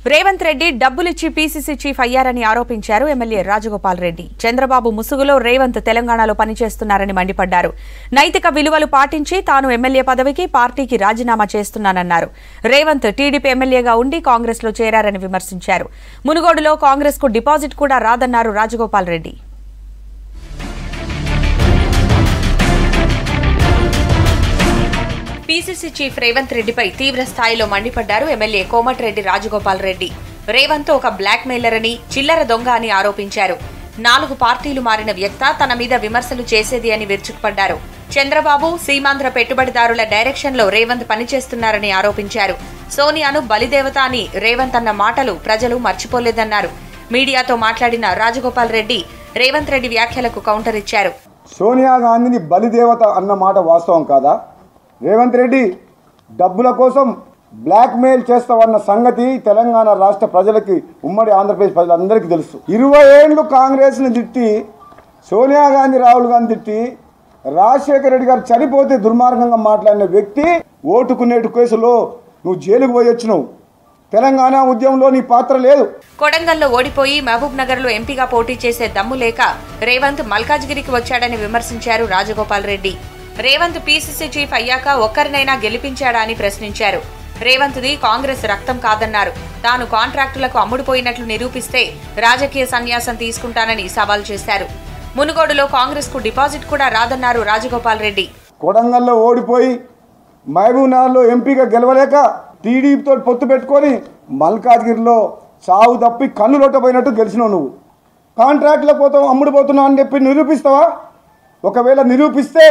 రేవంత్ రెడ్డి డబ్బులిచ్చి PCC chief అయ్యారని ఆరోపించారు ఎమ్మెల్యే రాజగోపాల్ రెడ్డి చంద్రబాబు ముసుగులో రేవంత్ తెలంగాణలో పనిచేస్తున్నారని మండిపడ్డారు నైతిక విలువలు పాటించి తాను ఎమ్మెల్యే పదవికి పార్టీకి రాజీనామా చేస్తున్నానన్నారు రేవంత్ టీడీపీ ఎమ్మెల్యేగా ఉండి కాంగ్రెస్ లో చేరారని విమర్శించారు మునుగోడులో కాంగ్రెస్ కు డిపాజిట్ కూడా రాదన్నారు రాజగోపాల్ రెడ్డి పీసీసీ చీఫ్ రేవంత్ రెడ్డిపై తీవ్ర స్థాయిలో మండిపడ్డారు ఎమ్మెల్యే కోమటిరెడ్డి రాజగోపాల్ రెడ్డి రేవంత్ ఒక బ్లాక్ మెయిలర్ అని చిల్లర దొంగ అని ఆరోపించారు నాలుగు పార్టీలు మారిన వ్యక్త తన మీద విమర్శలు చేసేది అని విరుచుకుపడ్డారు చంద్రబాబు సీమాంధ్ర పెట్టుబడిదారుల డైరెక్షన్ లో రేవంత్ పనిచేస్తున్నారని ఆరోపించారు సోనియాను బలిదేవత అని రేవంత్ అన్న మాటలు ప్రజలు మర్చిపోలేదన్నారు మీడియాతో మాట్లాడిన రాజగోపాల్ రెడ్డి రేవంత్ రెడ్డి వ్యాఖ్యలకు కౌంటర్ ఇచ్చారు సోనియా గాంధీని బలిదేవత అన్న మాట వాస్తవం కాదా రేవంత్ రెడ్డి డబ్బుల కోసం బ్లాక్మెయిల్ చేస్తావన్న సంగతి తెలంగాణ రాష్ట్ర ప్రజలకి ఉమ్మడి ఆంధ్రప్రదేశ్ ప్రజలందరికీ తెలుసు ఇరవై ఏళ్ళు కాంగ్రెస్ని తిట్టి సోనియా గాంధీ రాహుల్ గాంధీ తిట్టి రాజశేఖర రెడ్డి గారు చనిపోతే దుర్మార్గంగా మాట్లాడిన వ్యక్తి ఓటుకునేటు కేసులో నువ్వు జైలుకు పోయి వచ్చినావు తెలంగాణ ఉద్యమంలో నీ పాత్ర లేదు కొడంగల్లో ఓడిపోయి మహబూబ్ నగర్ లో ఎంపీగా పోటీ చేసే దమ్ము లేక రేవంత్ మల్కాజ్గిరికి వచ్చాడని విమర్శించారు రాజగోపాల్ రెడ్డి రేవంత్ పీసీసీ చీఫ్ అయ్యాక ఒక్కరినైనా గెలిపించాడా అని ప్రశ్నించారు రేవంత్ది కాంగ్రెస్ రక్తం కాదన్నారు తాను కాంట్రాక్టులకు అమ్ముడుపోయినట్లు నిరూపిస్తే రాజకీయ సన్యాసం తీసుకుంటానని సవాల్ చేశారు మునుగోడులో కాంగ్రెస్ కు డిపాజిట్ కూడా రాదన్నారు రాజగోపాల్ రెడ్డి కొడంగల్లో ఓడిపోయి మహబూబ్ నగర్లో ఎంపీగా గెలవలేక టీడీపీతో పొత్తు పెట్టుకొని మల్కాజ్గిరిలో చావు తప్పి కన్ను లొట్టపోయినట్టు గెలిచినావు నువ్వు కాంట్రాక్ట్లో పోతావు అమ్ముడు పోతున్నావు అని చెప్పి నిరూపిస్తావా ఒకవేళ నిరూపిస్తే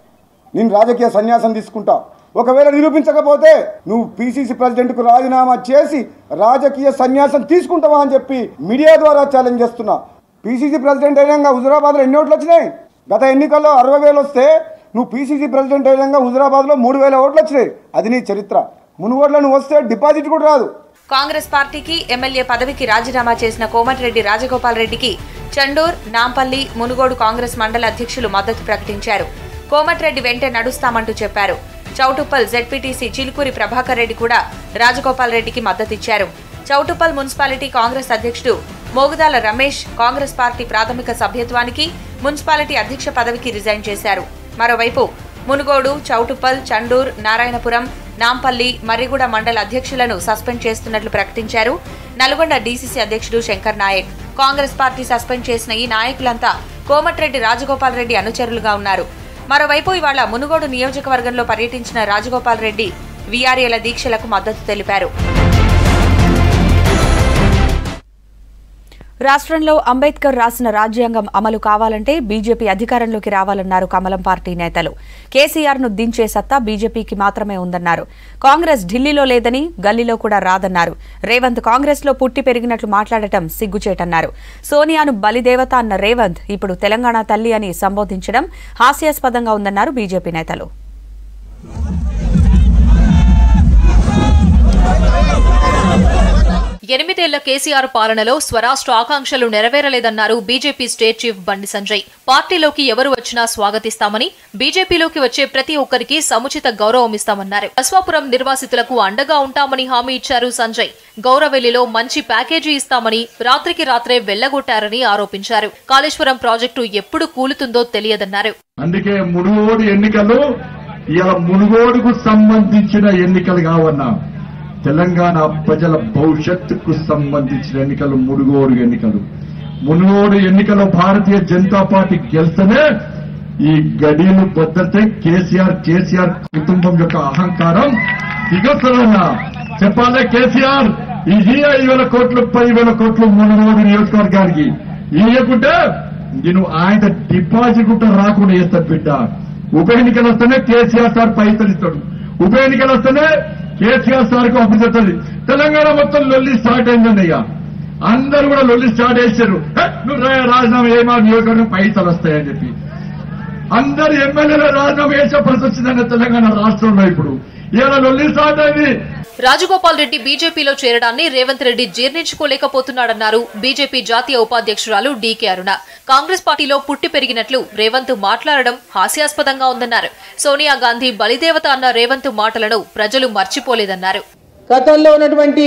నేను రాజకీయ సన్యాసం తీసుకుంటా ఒకవేళ నిరూపించకపోతే నువ్వు పీసీసీ ప్రెసిడెంట్కు రాజీనామా చేసి రాజకీయ సన్యాసం తీసుకుంటావా అని చెప్పి మీడియా ద్వారా ఛాలెంజ్ చేస్తున్నా పీసీసీ ప్రెసిడెంట్ అయినాక హుజురాబాద్లో ఎన్ని ఓట్లు వచ్చినాయి గత ఎన్నికల్లో అరవై వేలు వస్తే నువ్వు పీసీసీ ప్రెసిడెంట్ అయినాక హుజురాబాద్లో మూడు వేల ఓట్లు వచ్చినాయి అది నీ చరిత్ర మునుగోడులో నువ్వు వస్తే డిపాజిట్ కూడా రాదు కాంగ్రెస్ పార్టీకి ఎమ్మెల్యే పదవికి రాజీనామా చేసిన కోమటిరెడ్డి రాజగోపాల్ రెడ్డికి చండూర్ నాంపల్లి మునుగోడు కాంగ్రెస్ మండల అధ్యక్షులు మద్దతు ప్రకటించారు కోమటిరెడ్డి వెంటే నడుస్తామంటూ చెప్పారు చౌటుప్పల్ జెడ్పీటీసీ చిలుకూరి ప్రభాకర్ రెడ్డి కూడా రాజగోపాల్ రెడ్డికి మద్దతిచ్చారు చౌటుప్పల్ మున్సిపాలిటీ కాంగ్రెస్ అధ్యక్షుడు మోగుదాల రమేష్ కాంగ్రెస్ పార్టీ ప్రాథమిక సభ్యత్వానికి మున్సిపాలిటీ అధ్యక్ష పదవికి రిజైన్ చేశారు మరోవైపు మునుగోడు చౌటుప్పల్ చండూర్ నారాయణపురం నాంపల్లి మర్రిగూడ మండల అధ్యక్షులను సస్పెండ్ చేస్తున్నట్లు ప్రకటించారు నల్గొండ డీసీసీ అధ్యక్షుడు Shankar Naik Congress party suspend చేసిన ఈ నాయకులంతా కోమటిరెడ్డి రాజగోపాల్ రెడ్డి అనుచరులుగా ఉన్నారు మరోవైపు ఇవాళ మునుగోడు నియోజకవర్గంలో పర్యటించిన రాజగోపాల్ రెడ్డి వీఆర్ఏల దీక్షలకు మద్దతు తెలిపారు రాష్ట్రంలో అంబేద్కర్ రాసిన రాజ్యాంగం అమలు కావాలంటే బీజేపీ అధికారంలోకి రావాలన్నారు కమలం పార్టీ నేతలు కేసీఆర్ ను దించే సత్తా బీజేపీకి మాత్రమే ఉందన్నారు కాంగ్రెస్ ఢిల్లీలో లేదని గల్లీలో కూడా రాదన్నారు రేవంత్ కాంగ్రెస్ లో పుట్టి పెరిగినట్లు మాట్లాడటం సిగ్గుచేటన్నారు సోనియాను బలిదేవత అన్న రేవంత్ ఇప్పుడు తెలంగాణ తల్లి అని సంబోధించడం హాస్యాస్పదంగా ఉందన్నారు బీజేపీ నేతలు ఎనిమిదేళ్ల కేసీఆర్ పాలనలో స్వరాష్ట్ర ఆకాంక్షలు నెరవేరలేదన్నారు బీజేపీ స్టేట్ చీఫ్ బండి సంజయ్ పార్టీలోకి ఎవరు వచ్చినా స్వాగతిస్తామని బీజేపీలోకి వచ్చే ప్రతి ఒక్కరికి సముచిత గౌరవం ఇస్తామన్నారు బస్వాపురం నిర్వాసితులకు అండగా ఉంటామని హామీ ఇచ్చారు సంజయ్ గౌరవెల్లిలో మంచి ప్యాకేజీ ఇస్తామని రాత్రికి రాత్రే వెళ్లగొట్టారని ఆరోపించారు కాళేశ్వరం ప్రాజెక్టు ఎప్పుడు కూలుతుందో తెలియదన్నారు అందుకే మునుగోడు ఎన్నికలు ఇలా మునుగోడుకు సంబంధించిన ఎన్నికలు కావన్నా తెలంగాణ ప్రజల భవిష్యత్తుకు సంబంధించిన ఎన్నికలు మునుగోడు ఎన్నికలు మునుగోడు ఎన్నికలో భారతీయ జనతా పార్టీ గెలిస్తేనే ఈ గడియలు భద్రతే కేసీఆర్ కేసీఆర్ కుటుంబం యొక్క అహంకారం దిగొస్తుందన్నా చెప్పాలే కేసీఆర్ ఈ ఐదు వేల కోట్లు పది వేల కోట్లు మునుగోడు నియోజకవర్గానికి ఇవ్వకుంటే నేను ఆయన డిపాజిట్ కూడా రాకుండా చేస్తాడు బిడ్డ ఉప ఎన్నికలు వస్తేనే కేసీఆర్ సార్ పైసలు ఇస్తాడు ఉప ఎన్నికలు వస్తేనే కేసీఆర్ సార్ కు అప్పు చెప్తుంది తెలంగాణ మొత్తం లొల్లి స్టార్ట్ అయిందన్నయ్యా అందరూ కూడా లొల్లి స్టార్ట్ చేశారు "హే, నువ్వు రా- రాజీనామా ఏమా నియోజకవర్గం పైసలు వస్తాయని చెప్పి అందరు ఎమ్మెల్యేల రాజీనామా వేసే పరిస్థితి వచ్చిందన్న తెలంగాణ రాష్ట్రంలో ఇప్పుడు ఇలా లొల్లి స్టార్ట్ అయింది రాజగోపాల్ రెడ్డి బీజేపీలో చేరడాన్ని రేవంత్ రెడ్డి జీర్ణించుకోలేకపోతున్నాడన్నారు బీజేపీ జాతీయ ఉపాధ్యక్షురాలు డీకే అరుణ కాంగ్రెస్ పార్టీలో పుట్టి పెరిగినట్లు రేవంత్ మాట్లాడడం హాస్యాస్పదంగా ఉందన్నారు సోనియా గాంధీ బలిదేవత అన్న రేవంత్ మాటలను ప్రజలు మర్చిపోలేదన్నారు గతంలో ఉన్నటువంటి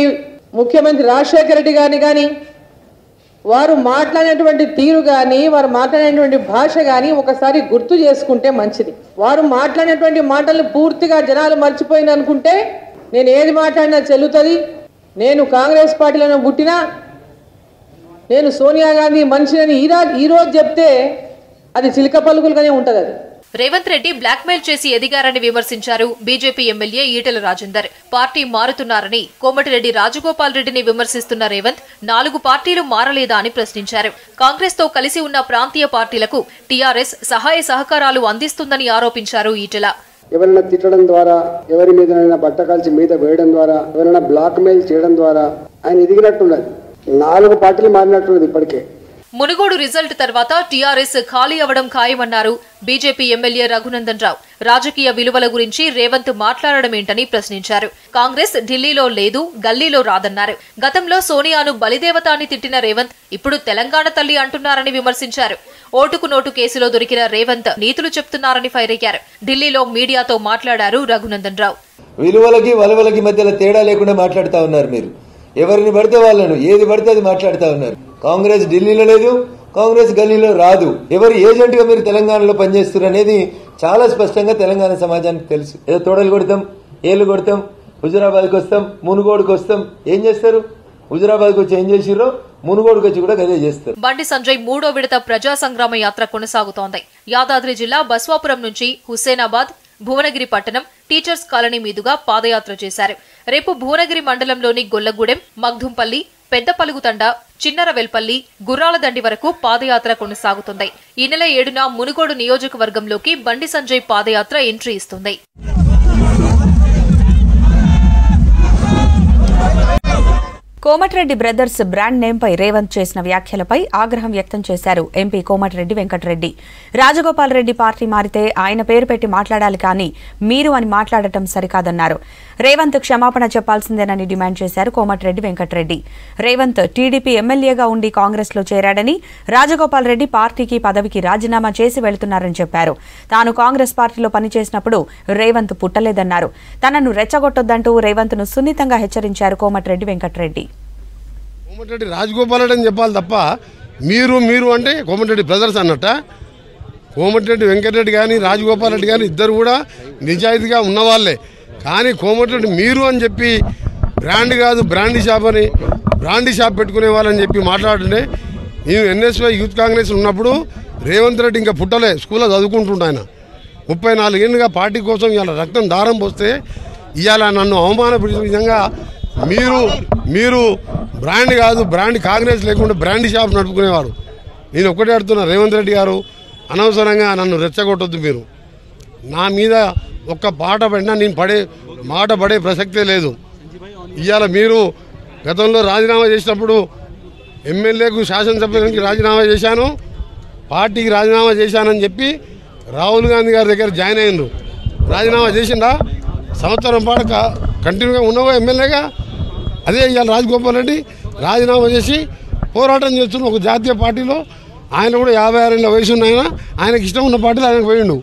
ముఖ్యమంత్రి రాజశేఖర రెడ్డి గారిని కానీ వారు మాట్లాడినటువంటి తీరు కానీ వారు మాట్లాడినటువంటి భాష కానీ ఒకసారి గుర్తు చేసుకుంటే మంచిది వారు మాట్లాడినటువంటి మాటలు పూర్తిగా జనాలు మర్చిపోయింది అనుకుంటే నేను ఏది మాట్లాడినా చెల్లుతుంది నేను కాంగ్రెస్ పార్టీలో పుట్టినా నేను సోనియా గాంధీ మనిషిని ఈ రా- ఈ రోజు చెప్తే అది చిలక పలుకులుగానే ఉంటుంది అది రేవంత్ రెడ్డి బ్లాక్మెయిల్ చేసి ఎదిగారని విమర్శించారు BJP MLA Etela Rajender party మారుతున్నారని కోమటిరెడ్డి రాజగోపాల్ రెడ్డిని విమర్శిస్తున్న రేవంత్ నాలుగు పార్టీలు మారలేదా అని ప్రశ్నించారు కాంగ్రెస్ తో కలిసి ఉన్న ప్రాంతీయ పార్టీలకు టీఆర్ఎస్ సహాయ సహకారాలు అందిస్తుందని ఆరోపించారు ఈటెల ఎవరైనా తిట్టడం ద్వారా ఎవరి మీదనైనా బట్టకాల్చి మీద వేయడం ద్వారా ఎవరైనా బ్లాక్ మెయిల్ చేయడం ద్వారా ఆయన ఎదిగినట్టున్నది నాలుగు పార్టీలు మారినట్టున్నది ఇప్పటికే మునుగోడు రిజల్ట్ తర్వాత టీఆర్ఎస్ ఖాళీ అవడం ఖాయమన్నారు బీజేపీ ఎమ్మెల్యే రఘునందన్ రావు రాజకీయ విలువల గురించి రేవంత్ మాట్లాడడమేంటని ప్రశ్నించారు కాంగ్రెస్ ఢిల్లీలో లేదు గల్లీలో రాదన్నారు గతంలో సోనియాను బలిదేవత అని తిట్టిన రేవంత్ ఇప్పుడు తెలంగాణ తల్లి అంటున్నారని విమర్శించారు ఓటుకు నోటు కేసులో దొరికిన రేవంత్ నీతులు చెప్తున్నారని ఫైర్ అయ్యారు ఢిల్లీలో మీడియాతో మాట్లాడారు రఘునందన్ రావు విలువలకి వలవలకి మధ్యలో తేడా లేకుండా మాట్లాడుతా ఉన్నారు మీరు ఎవరిని పడితే వాళ్ళను ఏది పడితే అది మాట్లాడుతా ఉన్నారు కాంగ్రెస్ ఢిల్లీలో లేదు కాంగ్రెస్ గల్లీలో రాదు ఎవరు ఏజెంట్ గా మీరు తెలంగాణలో పనిచేస్తారు అనేది చాలా స్పష్టంగా తెలంగాణ సమాజానికి తెలుసు ఏదో తోడలు కొడతాం ఏళ్ళు కొడతాం హుజురాబాద్కి వస్తాం మునుగోడుకు వస్తాం ఏం చేస్తారు హుజురాబాద్కి వచ్చి ఏం చేసిర్రో మునుగోడుకు వచ్చి కూడా గదే చేస్తారు బండి సంజయ్ మూడో విడత ప్రజా సంగ్రామ యాత్ర కొనసాగుతోంది యాదాద్రి జిల్లా బస్వాపురం నుంచి హుస్సేనాబాద్ భువనగిరి పట్టణం టీచర్స్ కాలనీ మీదుగా పాదయాత్ర చేశారు రేపు భువనగిరి మండలంలోని గొల్లగూడెం మగ్ధుంపల్లి పెద్దపలుగుతండ చిన్నరవెల్పల్లి గుర్రాలదండి వరకు పాదయాత్ర కొనసాగుతుంది ఈ నెల ఏడున మునుగోడు నియోజకవర్గంలోకి బండి సంజయ్ పాదయాత్ర ఎంట్రీ ఇస్తుంది కోమటిరెడ్డి బ్రదర్స్ బ్రాండ్ నేమ్పై రేవంత్ చేసిన వ్యాఖ్యలపై ఆగ్రహం వ్యక్తం చేశారు ఎంపీ కోమటిరెడ్డి వెంకటరెడ్డి రాజగోపాల్ రెడ్డి పార్టీ మారితే ఆయన పేరు పెట్టి మాట్లాడాలి కానీ మీరు అని మాట్లాడటం సరికాదన్నారు రేవంత్ క్షమాపణ చెప్పాల్సిందేనని డిమాండ్ చేశారు కోమటిరెడ్డి వెంకటరెడ్డి రేవంత్ టీడీపీ ఎమ్మెల్యేగా ఉండి కాంగ్రెస్లో చేరాడని రాజగోపాల్ రెడ్డి పార్టీకి పదవికి రాజీనామా చేసి వెళ్తున్నారని చెప్పారు తాను కాంగ్రెస్ పార్టీలో పనిచేసినప్పుడు రేవంత్ పుట్టలేదన్నారు తనను రెచ్చగొట్టొద్దంటూ రేవంత్ను సున్నితంగా హెచ్చరించారు కోమటిరెడ్డి వెంకటరెడ్డి కోమటిరెడ్డి రాజగోపాల్ రెడ్డి అని చెప్పాలి తప్ప మీరు మీరు అంటే కోమటిరెడ్డి బ్రదర్స్ అన్నట్ట కోమటిరెడ్డి వెంకటరెడ్డి కానీ రాజగోపాల్ రెడ్డి కానీ ఇద్దరు కూడా నిజాయితీగా ఉన్నవాళ్ళే కానీ కోమటిరెడ్డి మీరు అని చెప్పి బ్రాండ్ కాదు బ్రాండీ షాప్ అని బ్రాండీ షాప్ పెట్టుకునే వాళ్ళని చెప్పి మాట్లాడుతుంటే నేను ఎన్ఎస్వై యూత్ కాంగ్రెస్ ఉన్నప్పుడు రేవంత్ రెడ్డి ఇంకా పుట్టలే స్కూల్లో చదువుకుంటుండే ఆయన ముప్పై నాలుగేళ్ళుగా పార్టీ కోసం ఇవాళ రక్తం దారం పోస్తే ఇవాళ నన్ను అవమానపరిచిన విధంగా మీరు మీరు బ్రాండ్ కాదు బ్రాండ్ కాంగ్రెస్ లేకుండా బ్రాండ్ షాప్ నడుపుకునేవారు నేను ఒక్కటే అడుగుతున్నా రేవంత్ రెడ్డి గారు అనవసరంగా నన్ను రెచ్చగొట్టొద్దు మీరు నా మీద ఒక్క పాట పడినా నేను పడే మాట పడే ప్రసక్తే లేదు ఇవాళ మీరు గతంలో రాజీనామా చేసినప్పుడు ఎమ్మెల్యేకు శాసనసభ్యునికి రాజీనామా చేశాను పార్టీకి రాజీనామా చేశానని చెప్పి రాహుల్ గాంధీ గారి దగ్గర జాయిన్ అయ్యిండ్రు రాజీనామా చేసిండా సంవత్సరం పాటు క- కంటిన్యూగా ఉన్నవా ఎమ్మెల్యేగా అదే ఇవాళ రాజగోపాల్ రెడ్డి రాజీనామా చేసి పోరాటం చేస్తున్న ఒక జాతీయ పార్టీలో ఆయన కూడా యాభై ఆరేళ్ళ వయసు ఉన్న ఆయన ఆయనకి ఇష్టం ఉన్న పార్టీలో ఆయనకు పోయిండు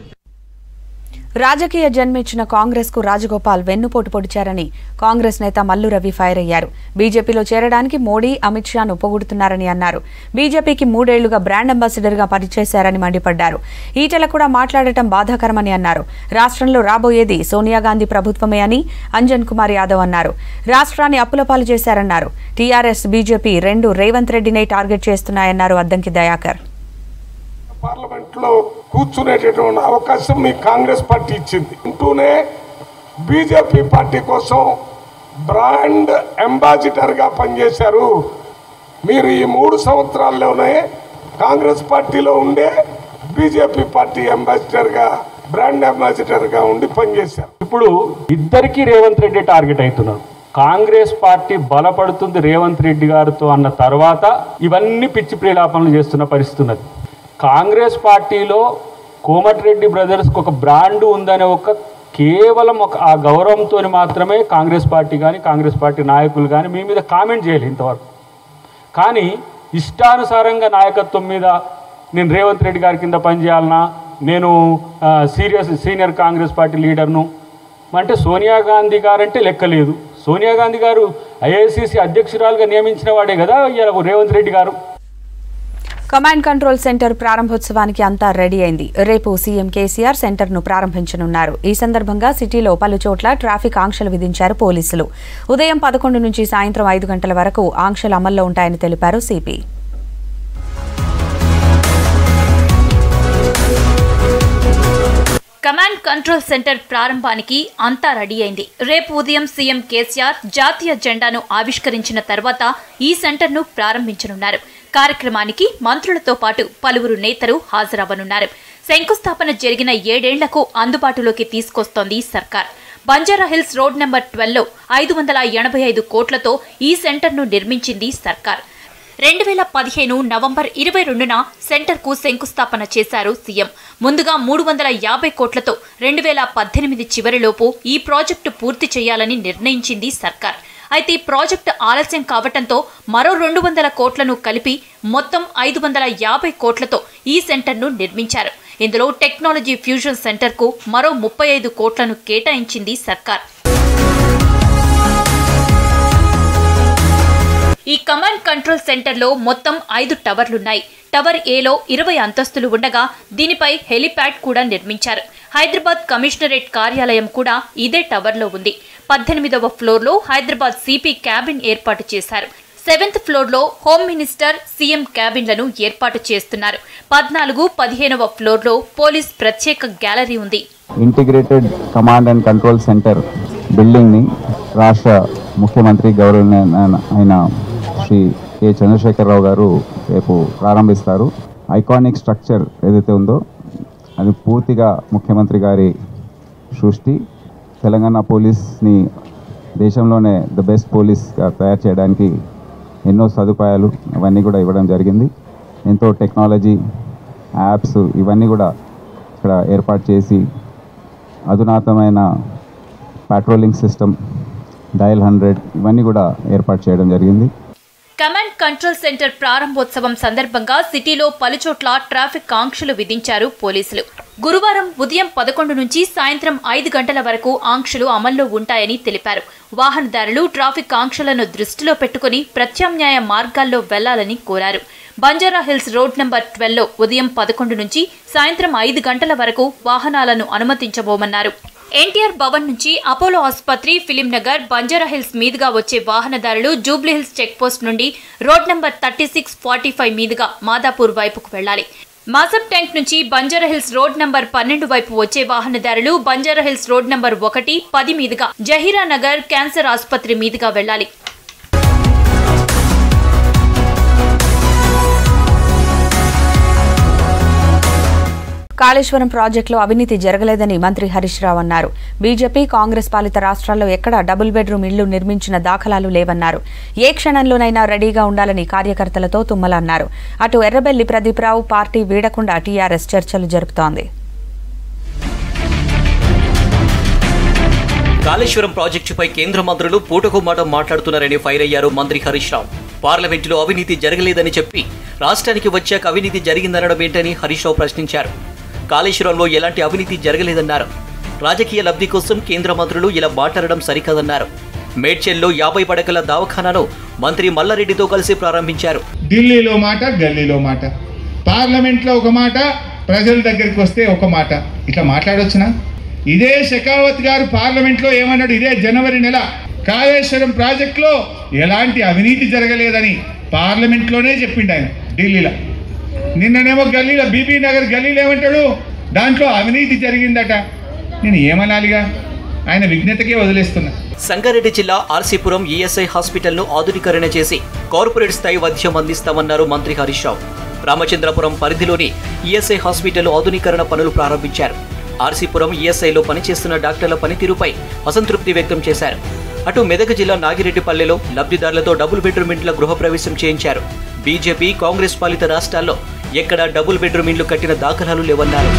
రాజకీయ జన్మించిన కాంగ్రెస్ కు రాజగోపాల్ వెన్నుపోటు పొడిచారని కాంగ్రెస్ నేత మల్లు రవి ఫైర్ అయ్యారు బీజేపీలో చేరడానికి మోడీ అమిత్ షాను పొగుడుతున్నారని అన్నారు బీజేపీకి మూడేళ్లుగా బ్రాండ్ అంబాసిడర్ గా పనిచేశారని మండిపడ్డారు ఈటెల కూడా మాట్లాడటం బాధాకరమని అన్నారు రాష్ట్రంలో రాబోయేది సోనియా గాంధీ ప్రభుత్వమే అని అంజన్ కుమార్ యాదవ్ అన్నారు రాష్ట్రాన్ని అప్పులపాలు చేశారన్నారు టీఆర్ఎస్ బీజేపీ రెండు రేవంత్ రెడ్డినే టార్గెట్ చేస్తున్నాయన్నారు అద్దంకి దయాకర్ పార్లమెంట్ లో కూర్చునేటటువంటి అవకాశం మీ కాంగ్రెస్ పార్టీ ఇచ్చింది ఉంటూనే బీజేపీ పార్టీ కోసం బ్రాండ్ అంబాసిడర్ గా పనిచేశారు మీరు ఈ మూడు సంవత్సరాల్లోనే కాంగ్రెస్ పార్టీలో ఉండే బీజేపీ పార్టీ అంబాసిడర్ గా బ్రాండ్ అంబాసిడర్ గా ఉండి పనిచేశారు ఇప్పుడు ఇద్దరికి రేవంత్ రెడ్డి టార్గెట్ అవుతున్నారు కాంగ్రెస్ పార్టీ బలపడుతుంది రేవంత్ రెడ్డి గారితో అన్న తర్వాత ఇవన్నీ పిచ్చి ప్రేలాపనలు చేస్తున్న పరిస్థితి ఉన్నది కాంగ్రెస్ పార్టీలో కోమటిరెడ్డి బ్రదర్స్కి ఒక బ్రాండ్ ఉందనే ఒక కేవలం ఒక ఆ గౌరవంతో మాత్రమే కాంగ్రెస్ పార్టీ కానీ కాంగ్రెస్ పార్టీ నాయకులు కానీ మీ మీద కామెంట్ చేయాలి ఇంతవరకు కానీ ఇష్టానుసారంగా నాయకత్వం మీద నేను రేవంత్ రెడ్డి గారి కింద పనిచేయాలన్నా నేను ఆ, సీరియస్ సీనియర్ కాంగ్రెస్ పార్టీ లీడర్ను అంటే సోనియా గాంధీ గారు అంటే లెక్క లేదు సోనియా గాంధీ గారు ఐఐసిసి అధ్యక్షురాలుగా నియమించిన వాడే కదా ఇవాళ రేవంత్ రెడ్డి గారు కమాండ్ కంట్రోల్ సెంటర్ ప్రారంభోత్సవానికి అంతా రెడీ అయింది రేపు సీఎం కేసీఆర్ సెంటర్ను ప్రారంభించనున్నారు ఈ సందర్భంగా సిటీలో పలు చోట్ల ట్రాఫిక్ ఆంక్షలు విధించారు పోలీసులు ఉదయం పదకొండు నుంచి సాయంత్రం ఐదు గంటల వరకు ఆంక్షలు అమల్లో ఉంటాయని తెలిపారు సిపి కమాండ్ కంట్రోల్ సెంటర్ ప్రారంభానికి అంతా రెడీ అయింది రేపు ఉదయం సీఎం కేసీఆర్ జాతీయ జెండాను ఆవిష్కరించిన తర్వాత ఈ సెంటర్ను ప్రారంభించనున్నారు కార్యక్రమానికి మంత్రులతో పాటు పలువురు నేతలు హాజరవ్వనున్నారు శంకుస్థాపన జరిగిన ఏడేళ్లకు అందుబాటులోకి తీసుకొస్తోంది సర్కార్ బంజారాహిల్స్ రోడ్ నెంబర్ ట్వెల్వ్లో ఐదు వందల ఎనభై ఐదు కోట్లతో ఈ సెంటర్ను నిర్మించింది సర్కార్ రెండు వేల పదిహేను నవంబర్ ఇరవై రెండున సెంటర్కు శంకుస్థాపన చేశారు సీఎం ముందుగా మూడు వందల యాభై కోట్లతో రెండు వేల పద్దెనిమిది చివరిలోపు ఈ ప్రాజెక్టు పూర్తి చేయాలని నిర్ణయించింది సర్కార్ అయితే ఈ ప్రాజెక్టు ఆలస్యం కావటంతో మరో రెండు వందల కోట్లను కలిపి మొత్తం ఐదు వందల యాభై కోట్లతో ఈ సెంటర్ను నిర్మించారు ఇందులో టెక్నాలజీ ఫ్యూజన్ సెంటర్కు మరో ముప్పై ఐదు కోట్లను కేటాయించింది సర్కార్ ఈ కమాండ్ కంట్రోల్ సెంటర్లో మొత్తం ఐదు టవర్లున్నాయి టవర్ ఏలో ఇరవై అంతస్తులు ఉండగా దీనిపై హెలిప్యాడ్ కూడా నిర్మించారు హైదరాబాద్ కమిషనరేట్ కార్యాలయం కూడా ఇదే టవర్లో ఉంది పద్దెనిమిదవ ఫ్లోర్లో హైదరాబాద్ సిపి క్యాబిన్ ఏర్పాటు చేశారు సెవెంత్ ఫ్లోర్లో హోమ్ మినిస్టర్ సీఎం క్యాబిన్లను ఏర్పాటు చేస్తున్నారు పద్నాలుగు పదిహేనవ ఫ్లోర్లో పోలీస్ ప్రత్యేక గ్యాలరీ ఉంది integrated command and control centre బిల్డింగ్ని రాష్ట్ర ముఖ్యమంత్రి గౌరవ అయిన శ్రీ కె చంద్రశేఖరరావు గారు రేపు ప్రారంభిస్తారు ఐకానిక్ స్ట్రక్చర్ ఏదైతే ఉందో అది పూర్తిగా ముఖ్యమంత్రి గారి సృష్టి తెలంగాణ పోలీస్ని దేశంలోనే ద బెస్ట్ పోలీస్గా తయారు చేయడానికి ఎన్నో సదుపాయాలు అవన్నీ కూడా ఇవ్వడం జరిగింది ఎంతో టెక్నాలజీ యాప్స్ ఇవన్నీ కూడా ఇక్కడ ఏర్పాటు చేసి అధునాతమైన పాట్రోలింగ్ సిస్టమ్ డయల్ హండ్రెడ్ ఇవన్నీ కూడా ఏర్పాటు చేయడం జరిగింది కమాండ్ కంట్రోల్ సెంటర్ ప్రారంభోత్సవం సందర్భంగా సిటీలో పలుచోట్ల ట్రాఫిక్ ఆంక్షలు విధించారు పోలీసులు గురువారం ఉదయం పదకొండు నుంచి సాయంత్రం ఐదు గంటల వరకు ఆంక్షలు అమల్లో ఉంటాయని తెలిపారు వాహనదారులు ట్రాఫిక్ ఆంక్షలను దృష్టిలో పెట్టుకుని ప్రత్యామ్నాయ మార్గాల్లో వెళ్లాలని కోరారు బంజారా హిల్స్ రోడ్ నంబర్ ట్వెల్వ్లో ఉదయం పదకొండు నుంచి సాయంత్రం ఐదు గంటల వరకు వాహనాలను అనుమతించబోమన్నారు ఎన్టీఆర్ భవన్ నుంచి అపోలో ఆసుపత్రి ఫిలిం నగర్ బంజారా హిల్స్ మీదుగా వచ్చే వాహనదారులు జూబ్లీ హిల్స్ చెక్ పోస్ట్ నుండి road number thirty six forty five మీదుగా మాదాపూర్ వైపుకు వెళ్లాలి మాసబ్ ట్యాంక్ నుంచి బంజారా హిల్స్ రోడ్ నంబర్ పన్నెండు వైపు వచ్చే వాహనదారులు బంజారా హిల్స్ రోడ్ నంబర్ ఒకటి పది మీదుగా జహీరా నగర్ క్యాన్సర్ ఆసుపత్రి మీదుగా వెళ్లాలి కాళేశ్వరం ప్రాజెక్టులో అవినీతి జరగలేదని మంత్రి హరీష్ రావు అన్నారు బీజేపీ కాంగ్రెస్ పాలిత రాష్ట్రాల్లో ఎక్కడా డబుల్ బెడ్రూమ్ ఇళ్లు నిర్మించిన దాఖలాలు లేవన్నారు ఏ క్షణంలోనైనా రెడీగా ఉండాలని కార్యకర్తలతో తుమ్మల అన్నారు అటు ఎర్రబెల్లి ప్రదీప్రావు పార్టీ వీడకుండా టీఆర్ఎస్ చర్చలు జరుపుతోంది కాళేశ్వరం ప్రాజెక్టుపై కేంద్ర మంత్రులు పూటకు మాట మాట్లాడుతున్నారని ఫైర్ అయ్యారు మంత్రి హరీష్ రావు పార్లమెంటులో అవినీతి జరగలేదని చెప్పి రాష్ట్రానికి వచ్చాక అవినీతి జరిగిందనడం ఏంటని హరీష్ రావు ప్రశ్నించారు కాళేశ్వరంలో ఎలాంటి అవినీతి జరగలేదన్నారు రాజకీయ లబ్ధి కోసం కేంద్ర మంత్రులు ఇలా మాట్లాడడం సరికాదన్నారు మేడ్చెల్లో యాభై పడకల దవాఖానాను మంత్రి మల్లారెడ్డితో కలిసి ప్రారంభించారు ఢిల్లీలో మాట గల్లీలో మాట పార్లమెంట్లో ఒక మాట ప్రజల దగ్గరికి వస్తే ఒక మాట ఇట్లా మాట్లాడొచ్చునా ఇదే షెకావత్ గారు పార్లమెంట్లో ఏమన్నాడు ఇదే జనవరి నెల కాళేశ్వరం ప్రాజెక్టులో ఎలాంటి అవినీతి జరగలేదని పార్లమెంట్లోనే చెప్పిండు ఆయన ఢిల్లీలో నిన్ననేమో గల్లీలో బీబీ నగర్ గల్లీలో ఏమంటాడు దాంట్లో అవినీతి జరిగిందట నేను ఏమనాలిగా ఆయన విఘ్నతకే వదిలేస్తున్నా సంగారెడ్డి జిల్లా ఆర్సీపురం ఈఎస్ఐ హాస్పిటల్ను ఆధునీకరణ చేసి కార్పొరేట్ స్థాయి వైద్యం అందిస్తామన్నారు మంత్రి హరీష్ రావు రామచంద్రపురం పరిధిలోని ఈఎస్ఐ హాస్పిటల్ ఆధునీకరణ పనులు ప్రారంభించారు ఆర్సీపురం ఈఎస్ఐలో పనిచేస్తున్న డాక్టర్ల పనితీరుపై అసంతృప్తి వ్యక్తం చేశారు అటు మెదక్ జిల్లా నాగిరెడ్డిపల్లెలో లబ్ధిదారులతో డబుల్ బెడ్రూమ్ ఇంట్ల గృహప్రవేశం చేయించారు బీజేపీ కాంగ్రెస్ పాలిత రాష్ట్రాల్లో ఎక్కడా డబుల్ బెడ్రూమ్ ఇండ్లు కట్టిన దాఖలాలు లేవన్నారు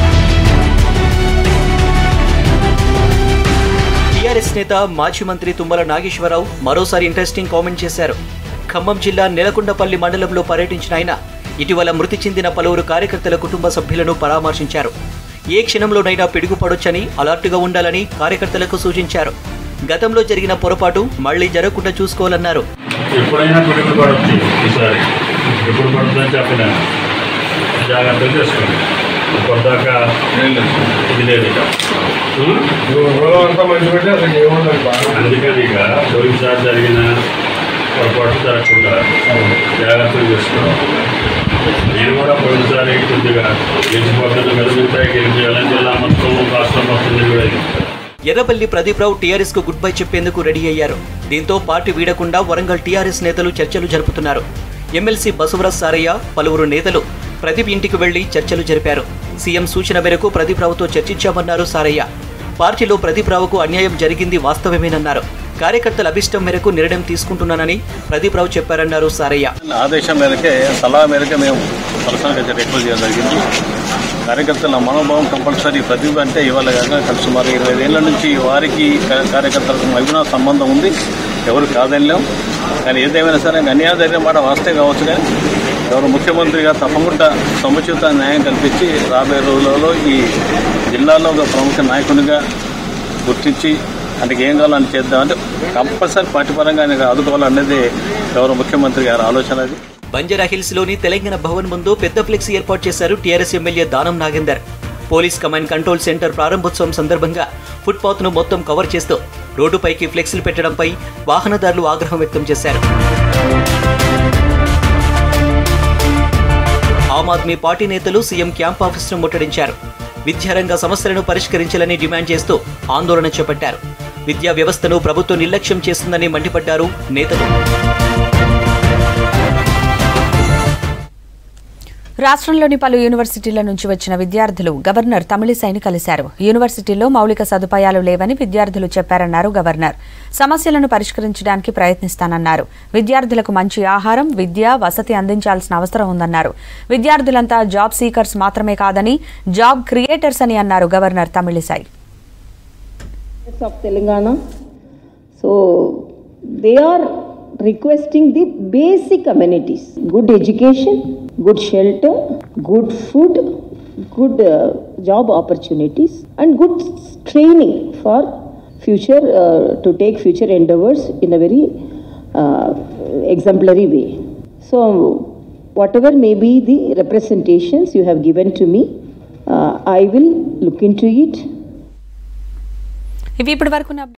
టీఆర్ఎస్ నేత మాజీ మంత్రి తుమ్మల నాగేశ్వరరావు మరోసారి ఇంట్రెస్టింగ్ కామెంట్ చేశారు ఖమ్మం జిల్లా నెలకొండపల్లి మండలంలో పర్యటించిన ఆయన ఇటీవల మృతి చెందిన పలువురు కార్యకర్తల కుటుంబ సభ్యులను పరామర్శించారు ఏ క్షణంలోనైనా పిడుగుపడొచ్చని అలర్టుగా ఉండాలని కార్యకర్తలకు సూచించారు గతంలో జరిగిన పొరపాటు మళ్లీ జరగకుండా చూసుకోవాలన్నారు ఎప్పుడైనా పిడుగులు పడవచ్చు ఈసారి ఎప్పుడు పడుతుందని చెప్పిన జాగ్రత్తలు చేసుకోండి ఇప్పటిదాకా ఇది లేదు ఇక అంతా మంచి పెట్టి అసలు ఏముండదు బాగా అందుకని ఇక పోయినసారి జరిగిన పొరపాటు జరగకుండా జాగ్రత్తలు చేసుకోవాలి నేను కూడా పోయినసారి కొద్దిగా గెలిచిపోతాను గెలిపిస్తాయి గెలిచేయాలని జిల్లా మొత్తం రాష్ట్రం మొత్తం కూడా ఎర్రబల్లి ప్రదీప్ రావు టీఆర్ఎస్ కు గుడ్ బై చెప్పేందుకు రెడీ అయ్యారు దీంతో పార్టీ వీడకుండా వరంగల్ టీఆర్ఎస్ నేతలు చర్చలు జరుపుతున్నారు ఎమ్మెల్సీ బసవరాజ్ సారయ్య పలువురు నేతలు ప్రదీప్ ఇంటికి వెళ్లి చర్చలు జరిపారు సీఎం సూచన మేరకు ప్రదీప్ రావుతో చర్చించామన్నారు సారయ్య పార్టీలో ప్రదీప్ రావుకు అన్యాయం జరిగింది వాస్తవమేనన్నారు కార్యకర్తల అభిష్టం మేరకు నిర్ణయం తీసుకుంటున్నానని ప్రదీప్ రావు చెప్పారన్నారు సారయ్య ఆదేశం మేరకే సలహా మేరకే మేము పర్సనల్గా రిక్వెస్ట్ చేయడం జరిగింది కార్యకర్తల మనోభావం కంపల్సరీ ప్రతిభ అంటే ఇవాళ కాక సుమారు ఇరవై ఏళ్ళ నుంచి వారికి కా- కార్యకర్తలకు మహిళ సంబంధం ఉంది ఎవరు కాదనిలేం కానీ ఏదేమైనా సరే అన్యాయం జరిగిన మాట వాస్తే కావచ్చు కానీ ఎవరు ముఖ్యమంత్రిగా తప్పకుండా సముచిత న్యాయం కల్పించి రాబోయే రోజులలో ఈ జిల్లాలో ఒక ప్రముఖ నాయకునిగా గుర్తించి అందుకు ఏం కావాలని చేద్దామంటే కంపల్సరీ పార్టీ పరంగా ఆయనకు ఆదుకోవాలనేది గౌరవ ముఖ్యమంత్రి గారి ఆలోచన అది బంజారా హిల్స్ లోని తెలంగాణ భవన్ ముందు పెద్ద ఫ్లెక్సీ ఏర్పాటు చేశారు TRS MLA Danam Nagender police command control centre ప్రారంభోత్సవం సందర్భంగా ఫుట్పాత్ ను మొత్తం కవర్ చేస్తూ రోడ్డుపైకి ఫ్లెక్సీలు పెట్టడంపై వాహనదారులు ఆగ్రహం వ్యక్తం చేశారు ఆమ్ ఆద్మీ పార్టీ నేతలు సీఎం క్యాంప్ ఆఫీసును ముట్టడించారు విద్యారంగ సమస్యలను పరిష్కరించాలని డిమాండ్ చేస్తూ ఆందోళన చేపట్టారు విద్యా వ్యవస్థను ప్రభుత్వం నిర్లక్ష్యం చేస్తుందని మండిపడ్డారు నేతలు రాష్ట్రంలోని పలు యూనివర్సిటీల నుంచి వచ్చిన విద్యార్థులు గవర్నర్ తమిళిసైని కలిశారు యూనివర్సిటీల్లో మౌలిక సదుపాయాలు లేవని విద్యార్థులు చెప్పారన్నారు గవర్నర్ సమస్యలను పరిష్కరించడానికి ప్రయత్నిస్తానన్నారు విద్యార్థులకు మంచి ఆహారం విద్య వసతి అందించాల్సిన అవసరం ఉందన్నారు విద్యార్థులంతా జాబ్ సీకర్స్ మాత్రమే కాదని జాబ్ క్రియేటర్స్ అని అన్నారు governor Tamilisai of Telangana. So they are requesting the basic amenities good education, good shelter, good food, good uh, job opportunities, and good s- training for future uh, to take future endeavors in a very uh, exemplary way. So, whatever may be the representations you have given to me, uh, I will look into it ఇవి ఇప్పటి వరకు